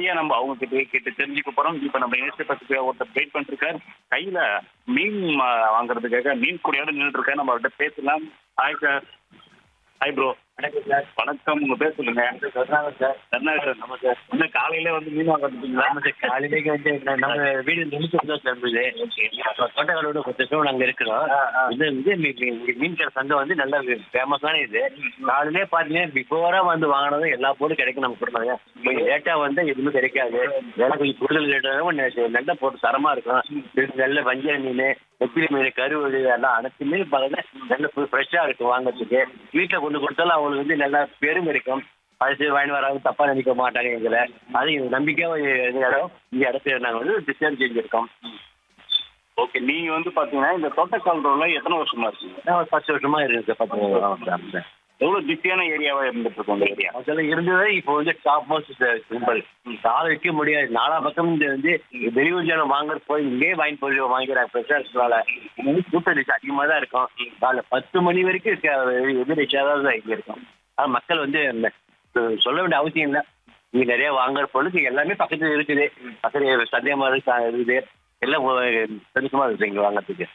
நிறைய நம்ம அவங்க கிட்டயே கேட்டு தெரிஞ்சுக்க போறோம் இப்ப நம்ம இணைச்ச பத்தி ஒருத்தர் வெயிட் பண்ணிட்டு இருக்காரு கையில மீன் ம- வாங்குறதுக்காக மீன் கூடையோட நின்றுட்டு இருக்காரு நம்ம அவர்கிட்ட பேசலாம் ஹாய் சார் ஹாய் ப்ரோ வணக்கம் சார் வணக்கம் உங்க பேர் சொல்லுங்க சொன்னாங்க சார் கருணாகர் நம்ம சார் இந்த காலையில வந்து மீன் வாங்க வந்துட்டீங்களா ஆமாம் சார் காலையிலேக்கு வந்து நான் நம்ம வீடு நிமிஷம் தான் சார் இருந்தது தோட்டக்காரோட கொஞ்சம் வருஷம் நாங்கள் இருக்கிறோம் இது வந்து மீ- மீ- இங்க மீன் கடை சந்தை வந்து நல்ல ஃபேமஸான இது காலையிலே பார்த்தீங்கன்னா பிஃபோராக வந்து வாங்கினதும் எல்லா பொருளும் கிடைக்கும் நம்ம கொடுத்தாங்க கொஞ்சம் லேட்டாக வந்து எதுவுமே கிடைக்காது விலை கொஞ்சம் கூடுதல் ரேட்டாக நல்ல பொருள் தரமாக இருக்கும் இது நல்ல வஞ்சர மீன் நெத்திலி மீன் கருவடு எல்லாம் அனைத்து மீன் பார்த்தீங்கன்னா நல்ல ஃப்ரெஷ்ஷாக இருக்கும் வாங்குறதுக்கு வீட்டில் கொண்டு கொடுத்தாலும் அவங்களுக்கு வந்து நல்லா பெரும் கிடைக்கும் அது வாங்கி வராது தப்பா நினைக்க மாட்டாங்க எங்களை அது எங்களுக்கு நம்பிக்கையா ஒரு இது இடம் இந்த இடத்துல நாங்க வந்து டிஸ்டர்ப் செஞ்சிருக்கோம் ஓகே நீங்க வந்து பாத்தீங்கன்னா இந்த தோட்டக்கால் ரோட்ல எத்தனை வருஷமா இருக்கீங்க நான் ஒரு பத்து வருஷமா இருக்கு சார் பத்து வருஷம் எவ்வளவு பிஸியான ஏரியாவா இருந்துட்டு இருக்கும் இந்த ஏரியா அதெல்லாம் இருந்தது இப்போ வந்து டாப் மோஸ்ட் சிம்பிள் கால வைக்க முடியாது நாலா பக்கம் இந்த வந்து வெளியூர் ஜனம் வாங்குறது போய் இங்கே வாங்கி போய் வாங்கிக்கிறாங்க ஃப்ரெஷ்ஷாக இருக்கிறதால வந்து கூட்ட ரிச்சு அதிகமாக தான் இருக்கும் காலைல பத்து மணி வரைக்கும் இருக்க எது ரிச்சாக தான் இங்கே இருக்கும் ஆனால் மக்கள் வந்து இந்த சொல்ல வேண்டிய அவசியம் இல்லை இங்கே நிறைய வாங்குற பொருளுக்கு எல்லாமே பக்கத்துல இருக்குது பக்கத்துல சத்தியமாக இருக்குது எல்லாம் தெரிசுமா இருக்குது இங்கே வாங்குறதுக்கு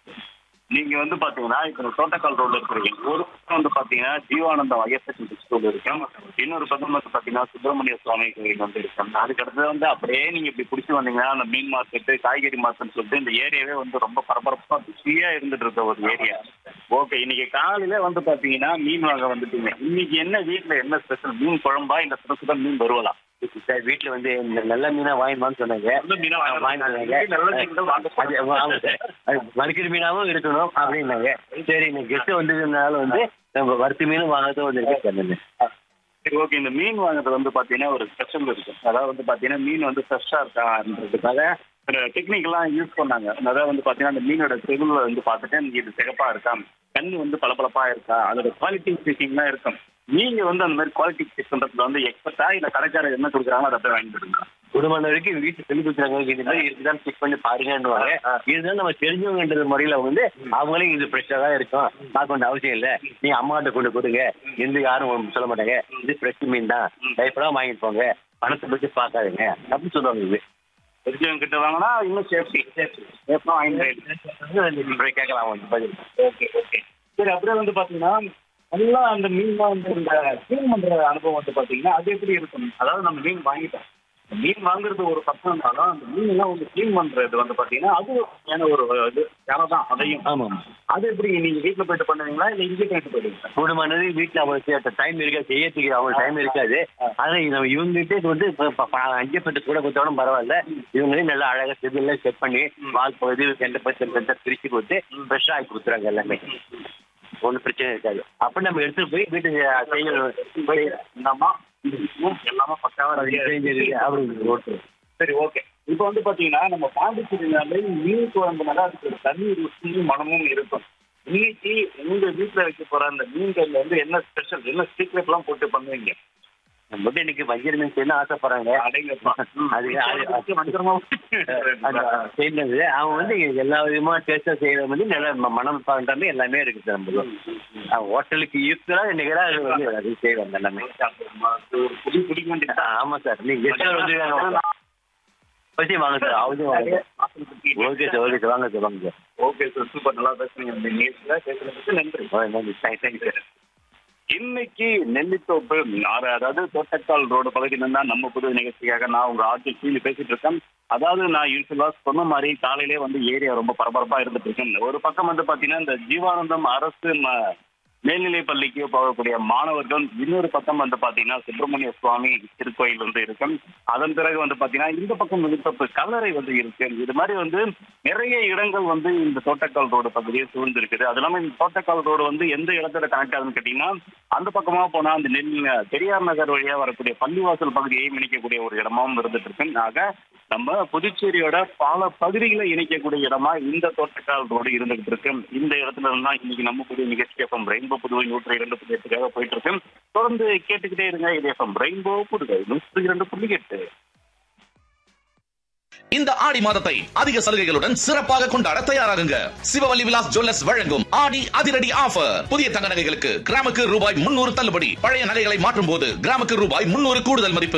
நீங்க வந்து பாத்தீங்கன்னா இப்ப இந்த தோட்டக்கால் ரோட்ல இருக்கிறீங்க ஒரு பக்கம் வந்து பாத்தீங்கன்னா ஜீவானந்தம் ஐஎஸ்எஸ் ஸ்கூல் இருக்கு இன்னொரு பக்கம் வந்து பாத்தீங்கன்னா சுப்பிரமணிய சுவாமி கோயில் வந்து இருக்கு அதுக்கு அடுத்தது வந்து அப்படியே நீங்க இப்படி பிடிச்சி வந்தீங்கன்னா அந்த மீன் மார்க்கெட்டு காய்கறி மார்க்கெட்னு சொல்லிட்டு இந்த ஏரியாவே வந்து ரொம்ப பரபரப்பா பிஸியா இருந்துட்டு இருக்க ஒரு ஏரியா ஓகே இன்னைக்கு காலையில வந்து பாத்தீங்கன்னா மீன் வாங்க வந்துட்டீங்க இன்னைக்கு என்ன வீட்ல என்ன ஸ்பெஷல் மீன் குழம்பா இல்ல சுட சுட மீன் வருவலா சார் வீட்டில் வந்து இந்த நல்ல மீனா வாங்கிடுவான்னு சொன்னாங்க நல்ல மீனா வாங்கிட்டு வாங்கிட்டு நல்ல மீன் தான் வாங்க அது ஆமா சார். அது வறுக்கிற மீனாவும் இருக்கணும் அப்படின்னாங்க சரி இந்த கெஸ்ட் வந்ததுனால வந்து நம்ம வறுத்து மீனும் வாங்கறது வந்து சொன்னேன் சரி ஓகே இந்த மீன் வாங்குறது வந்து பாத்தீங்கன்னா ஒரு ஸ்பெஷல் இருக்கு அதாவது வந்து பாத்தீங்கன்னா மீன் வந்து ஃப்ரெஷ்ஷா இருக்கான்றதுக்காக டெக்னிக்கெல்லாம் யூஸ் பண்ணாங்க அதாவது வந்து பாத்தீங்கன்னா அந்த மீனோட செகுல வந்து பார்த்துட்டு இது சிகப்பா இருக்கா கண்ணு வந்து பளபளப்பா இருக்கா அதோட குவாலிட்டி செக்கிங்லாம் இருக்கும் நீங்க வந்து அந்த மாதிரி குவாலிட்டி செக் பண்றதுல வந்து எக்ஸ்பர்ட்டா இல்ல கடைக்காரர் என்ன கொடுக்குறாங்களோ அதை அப்படியே வாங்கிட்டு இருக்கீங்களா? குடும்பம் வரைக்கும் வீட்டு சொல்லி கொடுக்குறாங்க இது மாதிரி இருக்குதான் செக் பண்ணி பாருங்கன்னுவாங்க இருந்தாலும் நம்ம தெரிஞ்சவங்கன்ற முறையில வந்து அவங்களே இது ஃப்ரெஷ்ஷாக தான் இருக்கும் பார்க்க வேண்டிய அவசியம் இல்லை நீங்க அம்மாட்ட கொண்டு கொடுங்க எந்த யாரும் உங்களுக்கு சொல்ல மாட்டாங்க இது ஃப்ரெஷ் மீன் தான் டைப்பெல்லாம் வாங்கிட்டு போங்க பணத்தை பற்றி பார்க்காதுங்க அப்படின்னு சொல்லுவாங்க இது தெரிஞ்சவங்க கிட்ட வாங்கினா இன்னும் சேஃப்டி சேஃப்டா வாங்கிட்டு கேட்கலாம் வந்து பதில் ஓகே ஓகே சரி அப்படியே வந்து பாத்தீங்கன்னா நல்லா அந்த மீன்லாம் வந்து இந்த க்ளீன் பண்ற அனுபவம் வந்து பாத்தீங்கன்னா அது எப்படி இருக்கும் அதாவது நம்ம மீன் வாங்கிட்டோம் மீன் வாங்குறது ஒரு பக்கம் இருந்தாலும் அந்த மீன் எல்லாம் வந்து க்ளீன் பண்றது வந்து பாத்தீங்கன்னா அது ஒரு வகையான ஒரு இது வேலை தான் அதையும் ஆமாம் அது எப்படி நீங்க வீட்டுல போயிட்டு பண்ணுவீங்களா இல்ல இங்கே போயிட்டு போயிடுவீங்களா கூடுமானது வீட்டில் அவங்களுக்கு டைம் இருக்காது செய்யறதுக்கு அவங்களுக்கு டைம் இருக்காது ஆனால் நம்ம இவங்ககிட்ட இது வந்து இப்ப ப- ப- அஞ்சு பத்து கூட கொடுத்தாலும் பரவாயில்ல இவங்களே நல்லா அழகாக செதில் செட் பண்ணி வால் பகுதி எந்த பத்து எந்த பிரித்து கொடுத்து ஃப்ரெஷ்ஷாக ஆக்கி கொடுத்துறாங்க எல்லாமே ஒன்றும் பிரச்சனை இருக்காது அப்போ நம்ம எடுத்துட்டு போய் வீட்டுக்கு செய்ய போய் இந்தாம்மா இது எல்லாமே பக்காவா ரெடியா செஞ்சது அப்படின்னு ஓட்டு சரி ஓகே இப்போ வந்து பாத்தீங்கன்னா நம்ம பாண்டிச்சேரினாலே மீன் குழம்புனால அதுக்கு ஒரு தனி ருசியும் மனமும் இருக்கும் இன்னைக்கு உங்க வீட்டுல வைக்க போற அந்த மீன்கள்ல வந்து என்ன ஸ்பெஷல் என்ன சீக்ரெட் எல்லாம் போட்டு பண்ணுவீங்க நம்ம வந்து இன்னைக்கு வஞ்சர மீன் செய்யணும் ஆசைப்படுறாங்க அடைங்கப்பா அது அது வஞ்சரமா அது செய்யறது அவங்க வந்து எல்லா விதமா டேஸ்டா செய்யறது வந்து நல்ல ம- மனம் பண்றது எல்லாமே இருக்கு சார் நம்ம ஹோட்டலுக்கு ஈக்குவலா இன்னைக்கு அது வந்து அது செய்வாங்க எல்லாமே புடி பிடிக்க வேண்டியது ஆமா சார் நீங்க கெஸ்ட் வந்து பசி வாங்க சார் அவசியம் வாங்க ஓகே சார் ஓகே சார் வாங்க சார் வாங்க சார் ஓகே சார் சூப்பர் நல்லா பேசுறீங்க இந்த நியூஸ்ல பேசுறதுக்கு நன்றி ஓ, நன்றி தேங்க் தேங்க் சார் இன்னைக்கு நெல்லித்தோப்பு ஆறு அதாவது தோட்டக்கால் ரோடு பகுதியில இருந்தா நம்ம புது நிகழ்ச்சிக்காக நான் உங்க ஆட்சி கீழே பேசிட்டு இருக்கேன் அதாவது நான் யூஸ்வலா சொன்ன மாதிரி காலையிலே வந்து ஏரியா ரொம்ப பரபரப்பா இருந்துட்டு இருக்கேன் ஒரு பக்கம் வந்து பாத்தீங்கன்னா இந்த ஜீவானந்தம் அரசு ம- மேல்நிலை பள்ளிக்கு போகக்கூடிய மாணவர்கள் இன்னொரு பக்கம் வந்து பாத்தீங்கன்னா சுப்பிரமணிய சுவாமி திருக்கோயில் வந்து இருக்கும் அதன் பிறகு வந்து பாத்தீங்கன்னா இந்த பக்கம் நெல்லித்தோப்பு கல்லறை வந்து இருக்கு இது மாதிரி வந்து நிறைய இடங்கள் வந்து இந்த தோட்டக்கால் ரோடு பகுதியை சூழ்ந்து இருக்குது அது இல்லாம இந்த தோட்டக்கால் ரோடு வந்து எந்த இடத்துல கனெக்ட் ஆகுதுன்னு கேட்டீங்கன்னா அந்த பக்கமா போனா அந்த நெல் பெரியார் நகர் வழியா வரக்கூடிய பள்ளிவாசல் பகுதியை இணைக்கக்கூடிய ஒரு இடமாவும் இருந்துட்டு இருக்கு ஆக நம்ம புதுச்சேரியோட பல பகுதிகளை இணைக்கக்கூடிய இடமா இந்த தோட்டக்கால் ரோடு இருந்துகிட்டு இருக்கு இந்த இடத்துல இருந்தா இன்னைக்கு நம்ம புதிய நிகழ்ச்சி எஃப்எம் ரெயின்போ புதுவை நூற்றி இரண்டு புள்ளி எட்டுக்காக போயிட்டு இருக்கு தொடர்ந்து கேட்டுக்கிட்டே இருங்க இது எஃப்எம் ரெயின்போ புதுவை நூற்றி இரண்டு புள்ளி எட்டு இந்த ஆடி மாதத்தை அதிக சலுகைகளுடன் சிறப்பாக கொண்டாட தயாராகுங்க சிவவல்லி விலாஸ் ஜுவல்லர்ஸ் வழங்கும் ஆடி அதிரடி ஆஃபர் புதிய தங்க நகைகளுக்கு கிராமுக்கு ரூபாய் முன்னூறு தள்ளுபடி பழைய நகைகளை மாற்றும் போது கிராமுக்கு ரூபாய் முன்னூறு கூடுதல் மதிப்பு